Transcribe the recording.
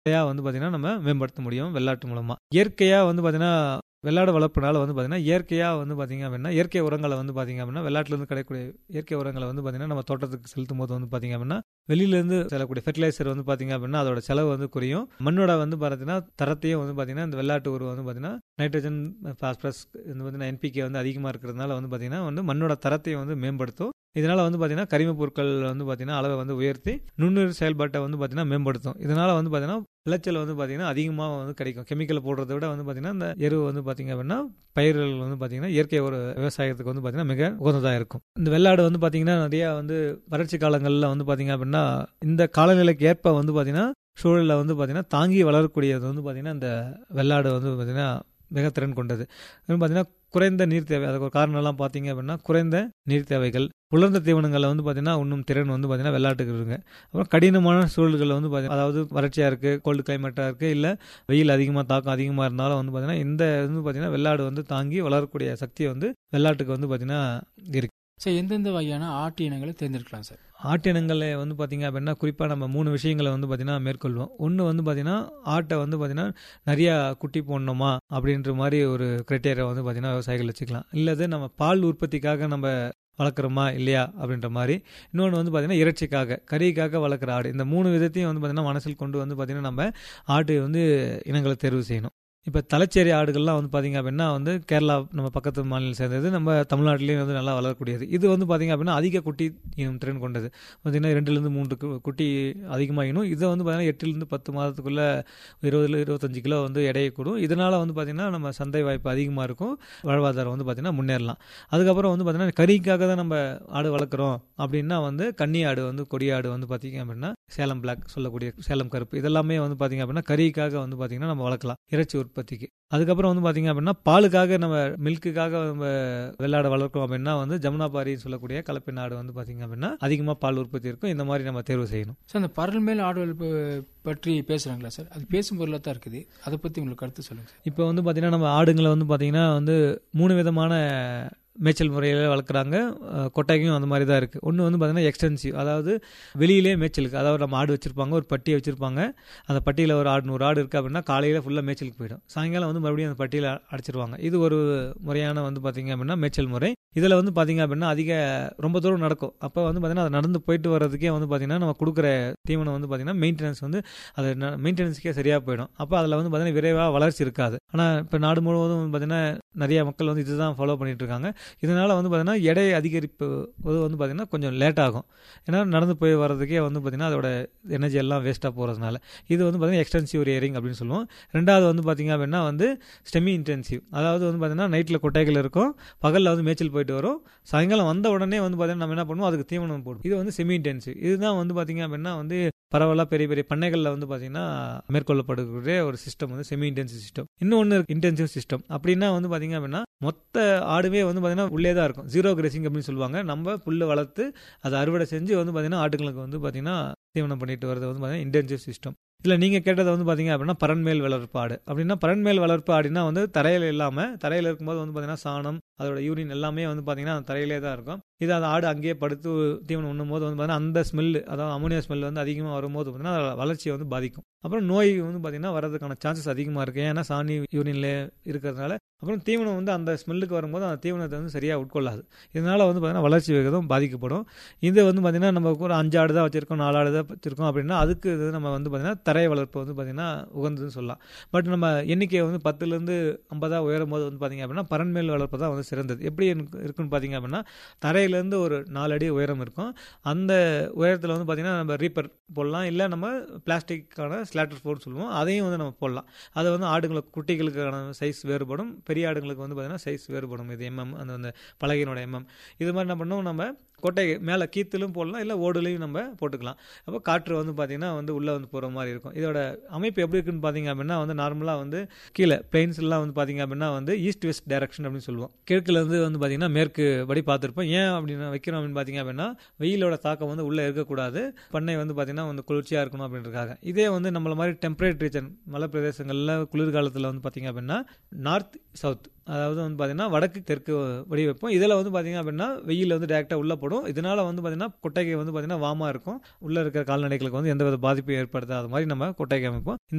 இதையா வந்து பார்த்தீங்கன்னா நம்ம மேம்படுத்த முடியும் வெள்ளாட்டு மூலமா இயற்கையாக வந்து பார்த்தீங்கன்னா வெள்ளாடு வளர்ப்புனால வந்து பார்த்தீங்கன்னா இயற்கையாக வந்து பார்த்தீங்க அப்படின்னா இயற்கை உரங்களை வந்து பார்த்தீங்க அப்படின்னா வெள்ளாட்டுலேருந்து கிடைக்கக்கூடிய இயற்கை உரங்களை வந்து பார்த்தீங்கன்னா நம்ம தோட்டத்துக்கு செலுத்தும் போது வந்து பார்த்தீங்க அப்படின்னா வெளியிலேருந்து செல்லக்கூடிய ஃபெர்டிலைசர் வந்து பார்த்தீங்க அப்படின்னா அதோட செலவு வந்து குறையும் மண்ணோட வந்து பார்த்தீங்கன்னா தரத்தையும் வந்து பார்த்தீங்கன்னா இந்த வெள்ளாட்டு உரம் வந்து பார்த்தீங்கன்னா நைட்ரஜன் பாஸ்பரஸ் இந்த பார்த்தீங்கன்னா என்பிகே வந்து அதிகமாக இருக்கிறதுனால வந்து பார்த்தீங்கன்னா வந்து மண்ணோட தரத்தையும் வந்து மேம்படுத்தும் இதனால வந்து பார்த்தீங்கன்னா கரிம பொருட்கள் வந்து பார்த்தீங்கன்னா அளவை வந்து உயர்த்தி நுண்ணுயிர் செயல்பாட்டை வந்து பார்த்தீங்கன்னா மேம்படுத்தும் இதனால வந்து பார்த்தீங்கன்னா விளைச்சல் வந்து பார்த்தீங்கன்னா அதிகமாக வந்து கிடைக்கும் கெமிக்கல் போடுறத விட வந்து பார்த்தீங்கன்னா இந்த எருவு வந்து பார்த்தீங்க அப்படின்னா பயிர்கள் வந்து பார்த்தீங்கன்னா இயற்கை ஒரு விவசாயத்துக்கு வந்து பார்த்தீங்கன்னா மிக உகந்ததாக இருக்கும் இந்த வெள்ளாடு வந்து பார்த்தீங்கன்னா நிறையா வந்து வறட்சி காலங்களில் வந்து பார்த்தீங்க அப்படின்னா இந்த காலநிலைக்கு ஏற்ப வந்து பார்த்தீங்கன்னா சூழலில் வந்து பார்த்தீங்கன்னா தாங்கி வளரக்கூடியது வந்து பார்த்தீங்கன்னா இந்த வெள்ளாடு வந்து பார்த்தீங்கன்னா மிக திறன் கொண்டது பார்த்தீங்கன்னா குறைந்த நீர் தேவை அதுக்கு ஒரு காரணம்லாம் பார்த்தீங்க அப்படின்னா குறைந்த நீர் தேவைகள் உலர்ந்த தீவனங்களில் வந்து பார்த்தீங்கன்னா இன்னும் திறன் வந்து பார்த்தீங்கன்னா வெள்ளாட்டுக்கு இருக்குங்க அப்புறம் கடினமான சூழல்களில் வந்து பார்த்தீங்கன்னா அதாவது வறட்சியாக இருக்குது கோல்டு கிளைமேட்டாக இருக்குது இல்லை வெயில் அதிகமாக தாக்கம் அதிகமாக இருந்தாலும் வந்து பார்த்தீங்கன்னா இந்த வந்து பார்த்தீங்கன்னா வெள்ளாடு வந்து தாங்கி வளரக்கூடிய சக்தி வந்து வெள்ளாட்டுக்கு வந்து பார்த்தீங்கன்னா இருக்குது சார் எந்தெந்த வகையான ஆட்டு இனங்களை தேர்ந்தெடுக்கலாம் சார் ஆட்டினங்களை வந்து பார்த்திங்க அப்படின்னா குறிப்பாக நம்ம மூணு விஷயங்களை வந்து பார்த்திங்கன்னா மேற்கொள்வோம் ஒன்று வந்து பார்த்திங்கன்னா ஆட்டை வந்து பார்த்திங்கன்னா நிறையா குட்டி போடணுமா அப்படின்ற மாதிரி ஒரு க்ரைட்டேரியா வந்து பார்த்திங்கன்னா விவசாயிகள் வச்சுக்கலாம் இல்லது நம்ம பால் உற்பத்திக்காக நம்ம வளர்க்குறோமா இல்லையா அப்படின்ற மாதிரி இன்னொன்று வந்து பார்த்திங்கன்னா இறைச்சிக்காக கறிக்காக வளர்க்குற ஆடு இந்த மூணு விதத்தையும் வந்து பார்த்திங்கன்னா மனசில் கொண்டு வந்து பார்த்திங்கன்னா நம்ம ஆட்டு வந்து இனங்களை தேர்வு செய்யணும் இப்போ தலைச்சேரி ஆடுகள்லாம் வந்து பார்த்திங்க அப்படின்னா வந்து கேரளா நம்ம பக்கத்து மாநிலம் சேர்ந்தது நம்ம தமிழ்நாட்டிலையும் வந்து நல்லா வளரக்கூடியது இது வந்து பார்த்திங்க அப்படின்னா அதிக குட்டி இனம் திறன் கொண்டது பார்த்திங்கன்னா ரெண்டுலேருந்து மூன்று குட்டி அதிகமாக இனம் இதை வந்து பார்த்திங்கன்னா எட்டுலேருந்து பத்து மாதத்துக்குள்ளே இருபதுல இருபத்தஞ்சு கிலோ வந்து எடையக்கூடும் இதனால் வந்து பார்த்திங்கன்னா நம்ம சந்தை வாய்ப்பு அதிகமாக இருக்கும் வாழ்வாதாரம் வந்து பார்த்திங்கன்னா முன்னேறலாம் அதுக்கப்புறம் வந்து பார்த்திங்கன்னா கறிக்காக தான் நம்ம ஆடு வளர்க்குறோம் அப்படின்னா வந்து கன்னி ஆடு வந்து கொடி ஆடு வந்து பார்த்திங்க அப்படின்னா சேலம் பிளாக் சொல்லக்கூடிய சேலம் கருப்பு இதெல்லாமே வந்து பார்த்திங்க அப்படின்னா கறிக்காக வந்து பார்த்திங்கன்னா நம்ம வளர்க்கலாம் இறைச்சி உற்பத்திக்கு அதுக்கப்புறம் வந்து பார்த்திங்க அப்படின்னா பாலுக்காக நம்ம மில்க்குக்காக நம்ம வெள்ளாடை வளர்க்கிறோம் அப்படின்னா வந்து ஜமுனாபாரின்னு சொல்லக்கூடிய கலப்பை நாடு வந்து பார்த்திங்க அப்படின்னா அதிகமாக பால் உற்பத்தி இருக்கும் இந்த மாதிரி நம்ம தேர்வு செய்யணும் சார் அந்த பரல் மேல் ஆடு வளர்ப்பு பற்றி பேசுகிறாங்களா சார் அது பேசும் பொருளாக தான் இருக்குது அதை பற்றி உங்களுக்கு கருத்து சொல்லுங்கள் சார் இப்போ வந்து பார்த்திங்கன்னா நம்ம ஆடுங்களை வந்து பார்த்திங்கன்னா வந்து மூணு விதமான மேய்ச்சல் முறையில் வளர்க்குறாங்க கொட்டைக்கும் அந்த மாதிரி தான் இருக்குது ஒன்று வந்து பார்த்திங்கன்னா எக்ஸ்டென்சிவ் அதாவது வெளியிலே மேய்ச்சலுக்கு அதாவது நம்ம ஆடு வச்சுருப்பாங்க ஒரு பட்டியை வச்சுருப்பாங்க அந்த பட்டியில் ஒரு ஆடு நூறு ஆடு இருக்குது அப்படின்னா காலையில் ஃபுல்லாக மேய்ச்சலுக்கு போயிடும் சாயங்காலம் வந்து மறுபடியும் அந்த பட்டியில் அடைச்சிருவாங்க இது ஒரு முறையான வந்து பார்த்திங்க அப்படின்னா மேய்ச்சல் முறை இதில் வந்து பார்த்திங்க அப்படின்னா அதிக ரொம்ப தூரம் நடக்கும் அப்போ வந்து பார்த்திங்கன்னா அது நடந்து போயிட்டு வர்றதுக்கே வந்து பார்த்திங்கன்னா நம்ம கொடுக்குற தீவனம் வந்து பார்த்திங்கன்னா மெயின்டெனன்ஸ் வந்து அது மெயின்டெனன்ஸ்க்கே சரியாக போயிடும் அப்போ அதில் வந்து பார்த்திங்கன்னா விரைவாக வளர்ச்சி இருக்காது ஆனால் இப்போ நாடு முழுவதும் வந்து பார்த்திங்கன்னா நிறைய மக்கள் வந்து இதுதான் ஃபாலோ பண்ணிகிட்டு இருக்காங்க இதனால் வந்து பார்த்திங்கன்னா எடை அதிகரிப்பு வந்து பார்த்திங்கன்னா கொஞ்சம் லேட் ஆகும் ஏன்னா நடந்து போய் வர்றதுக்கே வந்து பார்த்திங்கன்னா அதோட எனர்ஜி எல்லாம் வேஸ்ட்டாக போகிறதுனால இது வந்து பார்த்திங்கன்னா எக்ஸ்டென்சிவ் ரியரிங் அப்படின்னு சொல்லுவோம் ரெண்டாவது வந்து பார்த்திங்க அப்படின்னா வந்து ஸ்டெமி இன்டென்சிவ் அதாவது வந்து பார்த்திங்கன்னா நைட்டில் கொட்டைகள் இருக்கும் பகலில் வந்து மேய்ச்சல் போயிட்டு வரும் சாயங்காலம் வந்த உடனே வந்து பார்த்திங்கன்னா நம்ம என்ன பண்ணுவோம் அதுக்கு தீவனம் போடும் இது வந்து செமி இன்டென்சிவ் இதுதான் வந்து பார்த்திங்க அப்படின்னா வந்து பரவலாக பெரிய பெரிய பண்ணைகளில் வந்து பார்த்திங்கன்னா மேற்கொள்ளப்படக்கூடிய ஒரு சிஸ்டம் வந்து செமி இன்டென்சிவ் சிஸ்டம் இன்னொன்று இன்டென்சிவ் சிஸ்டம் அப்படின்னா வந்து பார்த்திங்க அப்படின்னா மொத்த ஆடுமே வந்து பார்த்திங்கன்னா உள்ளே தான் இருக்கும் ஜீரோ கிரேசிங் அப்படின்னு சொல்லுவாங்க நம்ம புல்லை வளர்த்து அதை அறுவடை செஞ்சு வந்து பார்த்திங்கன்னா ஆட்டுங்களுக்கு வந்து பார்த்திங்கன்னா தீவனம் பண்ணிட்டு வரது வந்து பார்த்திங்கன்னா இன்டென்சிவ் சிஸ்டம் இல்லை நீங்கள் கேட்டதை வந்து பார்த்தீங்க அப்படின்னா பரன்மேல் வளர்ப்பு ஆடு அப்படின்னா பரன்மேல் வளர்ப்பு ஆடினா வந்து தரையில் இல்லாமல் தரையில் இருக்கும்போது வந்து பார்த்தீங்கன்னா சாணம் அதோட யூரின் எல்லாமே வந்து பார்த்தீங்கன்னா அந்த தரையிலே தான் இருக்கும் இது அந்த ஆடு அங்கேயே படுத்து தீவனம் உண்ணும் போது வந்து பார்த்தீங்கன்னா அந்த ஸ்மெல் அதாவது அமோனியா ஸ்மெல் வந்து அதிகமாக வரும்போது பார்த்தீங்கன்னா வளர்ச்சியை வந்து பாதிக்கும் அப்புறம் நோய் வந்து பார்த்தீங்கன்னா வரதுக்கான சான்சஸ் அதிகமாக இருக்குது ஏன்னா சாணி யூரின்ல இருக்கிறதுனால அப்புறம் தீவனம் வந்து அந்த ஸ்மெல்லுக்கு வரும்போது அந்த தீவனத்தை வந்து சரியாக உட்கொள்ளாது இதனால் வந்து பார்த்தீங்கன்னா வளர்ச்சி விகிதம் பாதிக்கப்படும் இது வந்து பார்த்திங்கன்னா நம்ம ஒரு அஞ்சு ஆடு தான் வச்சுருக்கோம் நாலு ஆடு தான் வச்சுருக்கோம் அப்படின்னா அதுக்கு இது நம்ம வந்து பார்த்திங்கன்னா தரை வளர்ப்பு வந்து பார்த்திங்கன்னா உகந்ததுன்னு சொல்லலாம் பட் நம்ம எண்ணிக்கையை வந்து பத்துலேருந்து ஐம்பதாக உயரும் போது வந்து பார்த்திங்க அப்படின்னா பரன்மேல் வளர்ப்பு தான் வந்து சிறந்தது எப்படி இருக்குன்னு பார்த்திங்க அப்படின்னா தரையிலேருந்து ஒரு நாலு அடி உயரம் இருக்கும் அந்த உயரத்தில் வந்து பார்த்திங்கன்னா நம்ம ரீப்பர் போடலாம் இல்லை நம்ம பிளாஸ்டிக்கான ஸ்லாட்டர் ஃபோர்னு சொல்லுவோம் அதையும் வந்து நம்ம போடலாம் அதை வந்து ஆடுங்களுக்கு குட்டிகளுக்கான சைஸ் வேறுபடும் பெரிய ஆடுங்களுக்கு வந்து பார்த்திங்கன்னா சைஸ் வேறுபடும் இது எம்எம் அந்த அந்த பலகையினோட எம்எம் இது மாதிரி என்ன பண்ணோம் நம்ம கொட்டை மேலே கீத்திலும் போடலாம் இல்லை ஓடுலையும் நம்ம போட்டுக்கலாம் அப்போ காற்று வந்து பார்த்திங்கன்னா வந்து உள்ளே வந்து போகிற மாதிரி இருக்கும் இதோட அமைப்பு எப்படி இருக்குன்னு பார்த்தீங்க அப்படின்னா வந்து நார்மலாக வந்து கீழே பிளெயின்ஸ்லாம் வந்து பார்த்திங்க அப்படின்னா வந்து ஈஸ்ட் வெஸ்ட் டைரக்ஷன் அப்படின்னு சொல்லுவோம் கிழக்குலேருந்து வந்து பார்த்திங்கன்னா மேற்கு படி பார்த்துருப்போம் ஏன் அப்படின்னு வைக்கிறோம் அப்படின்னு பார்த்தீங்க அப்படின்னா வெயிலோட தாக்கம் வந்து உள்ளே இருக்கக்கூடாது பண்ணை வந்து பார்த்திங்கன்னா வந்து குளிர்ச்சியாக இருக்கணும் அப்படின்றக்காக இதே வந்து நம்மள மாதிரி டெம்பரேட் ரீஜன் மலை பிரதேசங்களில் குளிர்காலத்தில் வந்து பார்த்திங்க அப்படின்னா நார்த் சவுத் அதாவது வந்து பார்த்தீங்கன்னா வடக்கு தெற்கு வடி வைப்போம் இதில் வந்து பார்த்தீங்க அப்படின்னா வெயில் வந்து டேரெக்டாக உள்ளே போடும் இதனால் வந்து பார்த்தீங்கன்னா கொட்டைகை வந்து பார்த்தீங்கன்னா வாமாக இருக்கும் உள்ளே இருக்கிற கால்நடைகளுக்கு வந்து எந்த வித பாதிப்பும் ஏற்படுத்தாத மாதிரி நம்ம கொட்டைகை அமைப்போம் இந்த